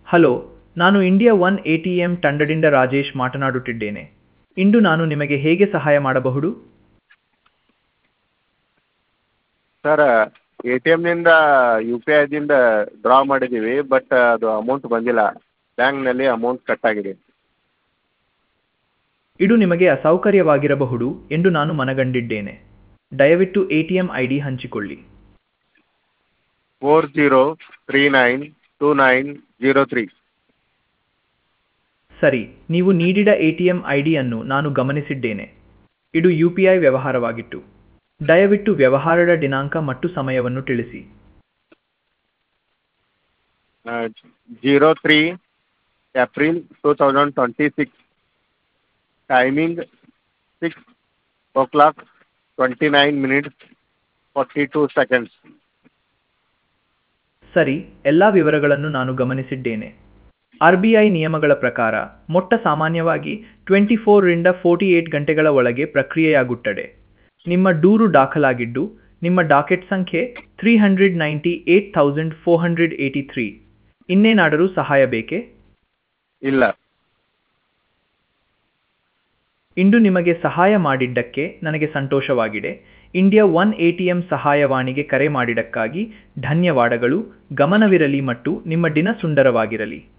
hello ನಾನು India one A T M ತಂಡದಿಂದ ರಾಜೇಶ್ ಮಾತನಾಡುತ್ತಿದ್ದೇನೆ ಇಂದು ನಾನು ನಿಮಗೆ ಹೇಗೆ ಸಹಾಯ ಮಾಡಬಹುದು ಸರ್ ಎ ಟಿ ಎಮ್ನಿಂದ ಯು ಪಿ ಐದಿಂದ ಡ್ರಾ ಮಾಡಿದ್ದೀವಿ ಬಟ್ ಅದು ಅಮೌಂಟ್ ಬಂದಿಲ್ಲ ಬ್ಯಾಂಕ್ನಲ್ಲಿ ಅಮೌಂಟ್ ಕಟ್ ಆಗಿದೆ ಇದು ನಿಮಗೆ ಅಸೌಕರ್ಯವಾಗಿರಬಹುದು ಎಂದು ನಾನು ಮನಗಂಡಿದ್ದೇನೆ ದಯವಿಟ್ಟು A T M I D ಹಂಚಿಕೊಳ್ಳಿ four zero three nine two nine zero three ಸರಿ ನೀವು ನೀಡಿದ ಎ ಟಿ ಎಂ ಐ ಡಿಯನ್ನು ನಾನು ಗಮನಿಸಿದ್ದೇನೆ ಇದು ಯು ಪಿ ಐ ವ್ಯವಹಾರವಾಗಿತ್ತು ದಯವಿಟ್ಟು ವ್ಯವಹಾರದ ದಿನಾಂಕ ಮತ್ತು ಸಮಯವನ್ನು ತಿಳಿಸಿ zero three April two thousand twenty six timing six o'clock twenty nine minutes forty two seconds ಸರಿ ಎಲ್ಲ ವಿವರಗಳನ್ನು ನಾನು ಗಮನಿಸಿದ್ದೇನೆ ಆರ್ ಬಿ ಐ ನಿಯಮಗಳ ಪ್ರಕಾರ ಮೊಟ್ಟ ಸಾಮಾನ್ಯವಾಗಿ ಟ್ವೆಂಟಿ ಫೋರ್ರಿಂದ ಫೋರ್ಟಿ ಏಟ್ ಗಂಟೆಗಳ ಒಳಗೆ ಪ್ರಕ್ರಿಯೆಯಾಗುತ್ತದೆ ನಿಮ್ಮ ದೂರು ದಾಖಲಾಗಿದ್ದು ನಿಮ್ಮ ಡಾಕೆಟ್ ಸಂಖ್ಯೆ three hundred ninety eight thousand four hundred eighty three ಇನ್ನೇನಾದರೂ ಸಹಾಯ ಬೇಕೇ ಇಲ್ಲ ಇಂದು ನಿಮಗೆ ಸಹಾಯ ಮಾಡಿದ್ದಕ್ಕೆ ನನಗೆ ಸಂತೋಷವಾಗಿದೆ India one A T M ಸಹಾಯವಾಣಿಗೆ ಕರೆ ಮಾಡಿದ್ದಕ್ಕಾಗಿ ಧನ್ಯವಾದಗಳು ಗಮನವಿರಲಿ ಮತ್ತು ನಿಮ್ಮ ದಿನ ಸುಂದರವಾಗಿರಲಿ